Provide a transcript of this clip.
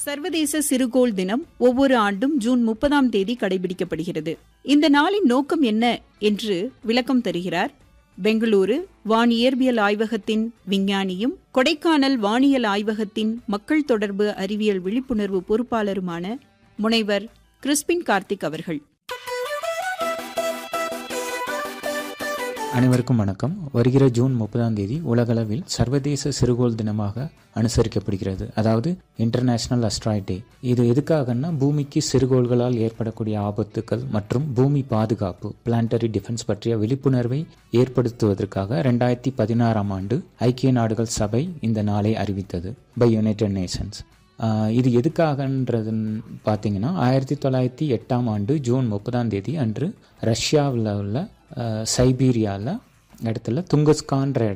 சர்வதேச சிறுகோள் தினம் ஒவ்வொரு ஆண்டும் ஜூன் முப்பதாம் தேதி கடைபிடிக்கப்படுகிறது இந்த நாளின் நோக்கம் என்ன என்று விளக்கம் தருகிறார் பெங்களூரு வானியற்பியல் ஆய்வகத்தின் விஞ்ஞானியும் கொடைக்கானல் வானியல் ஆய்வகத்தின் மக்கள் தொடர்பு அறிவியல் விழிப்புணர்வு பொறுப்பாளருமான முனைவர் கிறிஸ்பின் கார்த்திக் அவர்கள் அனைவருக்கும் வணக்கம் வருகிற ஜூன் முப்பதாம் தேதி உலகளவில் சர்வதேச சிறுகோள் தினமாக அனுசரிக்கப்படுகிறது அதாவது இன்டர்நேஷனல் அஸ்ட்ராய்ட் டே இது எதுக்காகன்னா பூமிக்கு சிறுகோள்களால் ஏற்படக்கூடிய ஆபத்துக்கள் மற்றும் பூமி பாதுகாப்பு பிளான்டரி டிஃபென்ஸ் பற்றிய விழிப்புணர்வை ஏற்படுத்துவதற்காக ரெண்டாயிரத்தி பதினாறாம் ஆண்டு ஐக்கிய நாடுகள் சபை இந்த நாளை அறிவித்தது பை யுனைடெட் நேஷன்ஸ் ஆஹ் இது எதுக்காகன்றதுன்னு பார்த்தீங்கன்னா ஆயிரத்தி தொள்ளாயிரத்தி எட்டாம் ஆண்டு ஜூன் முப்பதாம் தேதி அன்று ரஷ்யாவில் உள்ள சைபீரியாவில் இடத்துல துங்கஸ்கான்ற இடத்துல